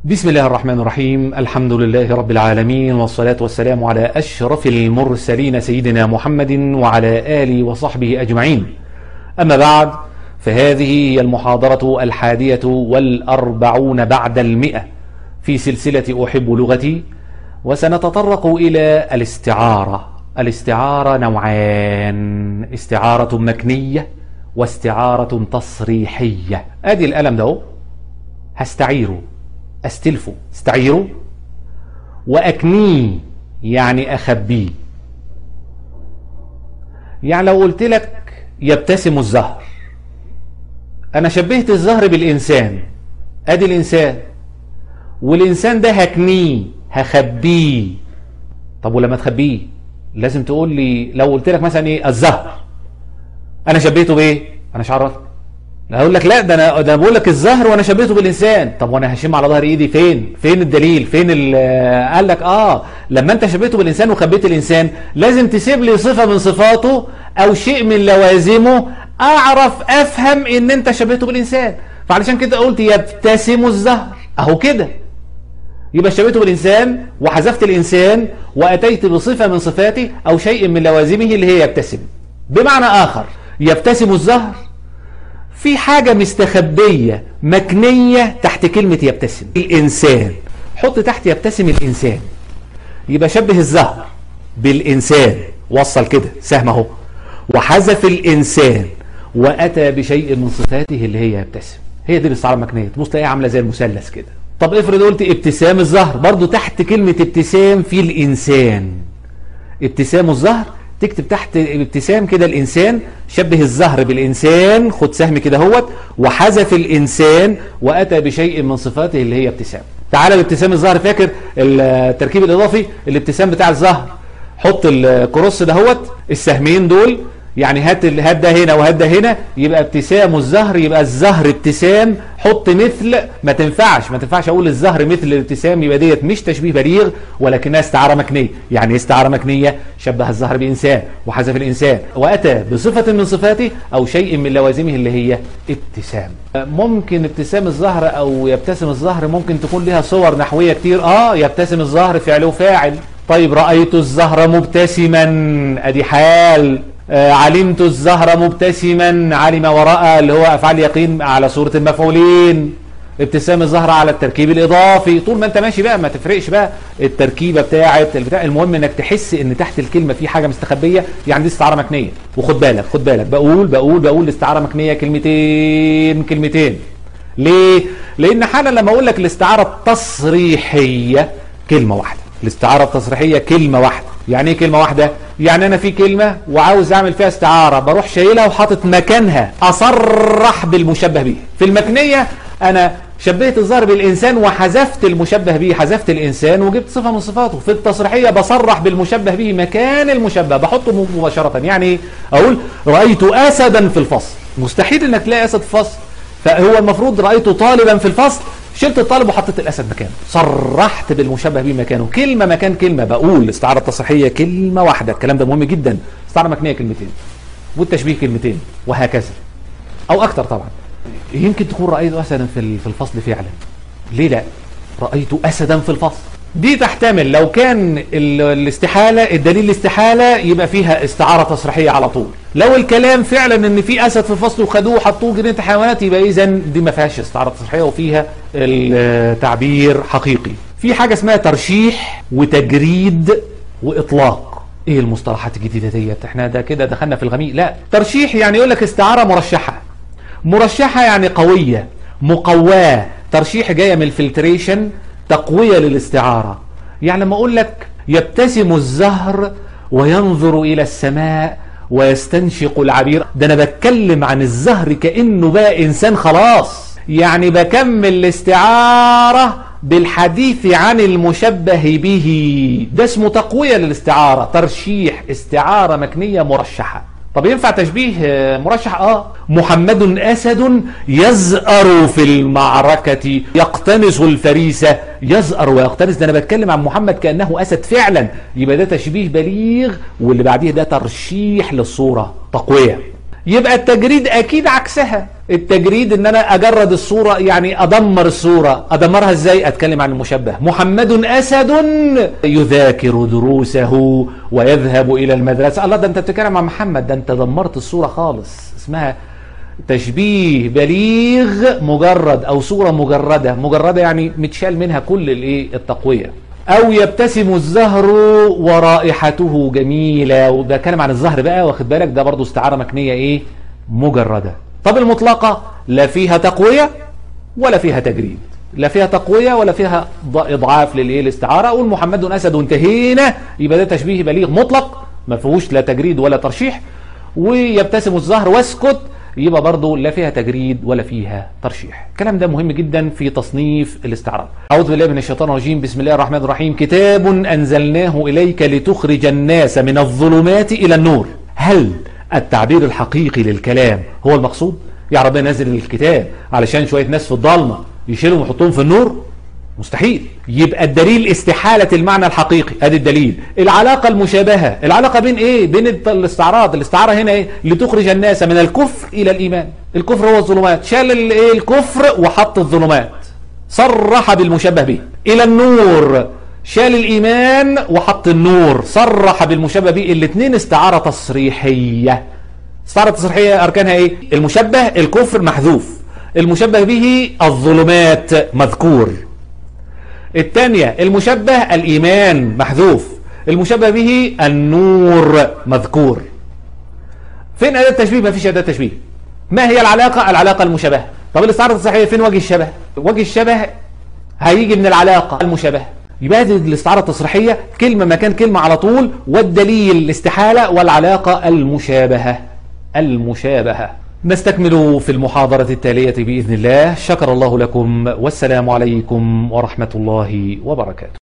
بسم الله الرحمن الرحيم الحمد لله رب العالمين والصلاة والسلام على أشرف المرسلين سيدنا محمد وعلى آله وصحبه أجمعين أما بعد فهذه هي المحاضرة الحادية والأربعون بعد المئة في سلسلة أحب لغتي وسنتطرق إلى الاستعارة الاستعارة نوعان استعارة مكنية واستعارة تصريحية أدي الألم ده هستعيره استلفه استعيره واكنيه يعني اخبيه يعني لو قلت لك يبتسم الزهر انا شبهت الزهر بالانسان ادي الانسان والانسان ده هكنيه هخبيه طب ولما تخبيه لازم تقول لي لو قلت لك مثلا ايه الزهر انا شبهته بايه انا مش عرفت هقول لك لا ده انا ده بقول لك الزهر وانا شبهته بالانسان طب وانا هشم على ظهر ايدي فين فين الدليل فين قال لك اه لما انت شبهته بالانسان وخبيت الانسان لازم تسيب لي صفه من صفاته او شيء من لوازمه اعرف افهم ان انت شبهته بالانسان فعلشان كده قلت يبتسم الزهر اهو كده يبقى شبهته بالانسان وحذفت الانسان واتيت بصفه من صفاته او شيء من لوازمه اللي هي يبتسم بمعنى اخر يبتسم الزهر في حاجة مستخبية مكنية تحت كلمة يبتسم الإنسان حط تحت يبتسم الإنسان يبقى شبه الزهر بالإنسان وصل كده سهم اهو وحذف الإنسان وأتى بشيء من صفاته اللي هي يبتسم هي دي الاستعارة المكنية تبص تلاقيها عاملة زي المثلث كده طب افرض قلت ابتسام الزهر برضو تحت كلمة ابتسام في الإنسان ابتسام الزهر تكتب تحت ابتسام كده الإنسان شبه الزهر بالإنسان خد سهم كده هوت وحذف الإنسان وأتى بشيء من صفاته اللي هي ابتسام تعالى بابتسام الزهر فاكر التركيب الإضافي الابتسام بتاع الزهر حط الكروس ده هوت السهمين دول يعني هات هات ده هنا وهات ده هنا يبقى ابتسام الزهر يبقى الزهر ابتسام حط مثل ما تنفعش ما تنفعش اقول الزهر مثل الابتسام يبقى ديت مش تشبيه بليغ ولكنها استعاره مكنيه يعني استعاره مكنيه شبه الزهر بانسان وحذف الانسان واتى بصفه من صفاته او شيء من لوازمه اللي هي ابتسام ممكن ابتسام الزهر او يبتسم الزهر ممكن تكون لها صور نحويه كتير اه يبتسم الزهر فعل وفاعل طيب رايت الزهر مبتسما ادي حال آه علمت الزهر مبتسما علم وراء اللي هو افعال يقين على صورة المفعولين ابتسام الزهر على التركيب الاضافي طول ما انت ماشي بقى ما تفرقش بقى التركيبه بتاعه البتاع المهم انك تحس ان تحت الكلمه في حاجه مستخبيه يعني دي استعاره مكنيه وخد بالك خد بالك بقول بقول بقول الاستعاره مكنيه كلمتين كلمتين ليه لان حالا لما اقول لك الاستعاره التصريحيه كلمه واحده الاستعاره التصريحيه كلمه واحده يعني ايه كلمه واحده يعني انا في كلمة وعاوز اعمل فيها استعارة بروح شايلها وحاطط مكانها اصرح بالمشبه به في المكنية انا شبهت الظاهر بالانسان وحذفت المشبه به حذفت الانسان وجبت صفة من صفاته في التصريحية بصرح بالمشبه به مكان المشبه بحطه مباشرة يعني اقول رأيت اسدا في الفصل مستحيل انك تلاقي اسد في الفصل فهو المفروض رأيت طالبا في الفصل شلت الطالب وحطيت الاسد مكانه صرحت بالمشبه به مكانه كلمه مكان كلمه بقول الاستعاره التصحيحيه كلمه واحده الكلام ده مهم جدا استعاره مكنيه كلمتين والتشبيه كلمتين وهكذا او اكتر طبعا يمكن تكون رايت اسدا في في الفصل فعلا ليه لا رايت اسدا في الفصل دي تحتمل لو كان الاستحالة الدليل الاستحالة يبقى فيها استعارة تصريحية على طول لو الكلام فعلا ان في اسد في فصل وخدوه وحطوه جنينة حيوانات يبقى اذا دي ما فيهاش استعارة تصريحية وفيها التعبير حقيقي في حاجة اسمها ترشيح وتجريد واطلاق ايه المصطلحات الجديدة ديت احنا ده كده دخلنا في الغميق لا ترشيح يعني يقول لك استعارة مرشحة مرشحة يعني قوية مقواه ترشيح جاية من الفلتريشن تقوية للاستعارة يعني لما أقول لك يبتسم الزهر وينظر إلى السماء ويستنشق العبير ده أنا بتكلم عن الزهر كأنه بقى إنسان خلاص يعني بكمل الاستعارة بالحديث عن المشبه به ده اسمه تقوية للاستعارة ترشيح استعارة مكنية مرشحة طب ينفع تشبيه مرشح اه محمد اسد يزأر في المعركة يقتنص الفريسة يزأر ويقتنص ده انا بتكلم عن محمد كأنه اسد فعلا يبقى ده تشبيه بليغ واللي بعديه ده ترشيح للصورة تقوية يبقى التجريد اكيد عكسها التجريد ان انا اجرد الصورة يعني ادمر الصورة ادمرها ازاي اتكلم عن المشبه محمد اسد يذاكر دروسه ويذهب الى المدرسة الله ده انت بتتكلم عن محمد ده انت دمرت الصورة خالص اسمها تشبيه بليغ مجرد او صورة مجردة مجردة يعني متشال منها كل الايه التقوية او يبتسم الزهر ورائحته جميلة وده كلام عن الزهر بقى واخد بالك ده برضو استعارة مكنية ايه مجردة طب المطلقة لا فيها تقوية ولا فيها تجريد لا فيها تقوية ولا فيها اضعاف للايه الاستعارة اقول محمد اسد وانتهينا يبقى ده تشبيه بليغ مطلق ما فيهوش لا تجريد ولا ترشيح ويبتسم الزهر واسكت يبقى برضه لا فيها تجريد ولا فيها ترشيح الكلام ده مهم جدا في تصنيف الاستعراض أعوذ بالله من الشيطان الرجيم بسم الله الرحمن الرحيم كتاب أنزلناه إليك لتخرج الناس من الظلمات إلى النور هل التعبير الحقيقي للكلام هو المقصود يا رب نزل الكتاب علشان شوية ناس في الضلمة يشيلهم ويحطهم في النور مستحيل يبقى الدليل استحالة المعنى الحقيقي ادي الدليل العلاقة المشابهة العلاقة بين ايه بين الاستعراض الاستعارة هنا ايه لتخرج الناس من الكفر الى الايمان الكفر هو الظلمات شال الايه الكفر وحط الظلمات صرح بالمشبه به الى النور شال الايمان وحط النور صرح بالمشبه به الاثنين استعارة تصريحية استعارة تصريحية اركانها ايه المشبه الكفر محذوف المشبه به الظلمات مذكور الثانية المشبه الإيمان محذوف المشبه به النور مذكور فين أداة التشبيه ما فيش أداة تشبيه ما هي العلاقة العلاقة المشابهة طب الاستعارة الصحيحية فين وجه الشبه وجه الشبه هيجي من العلاقة المشابهة يبقى هذه الاستعارة التصريحية كلمة مكان كلمة على طول والدليل الاستحالة والعلاقة المشابهة المشابهة نستكمل في المحاضرة التالية بإذن الله شكر الله لكم والسلام عليكم ورحمة الله وبركاته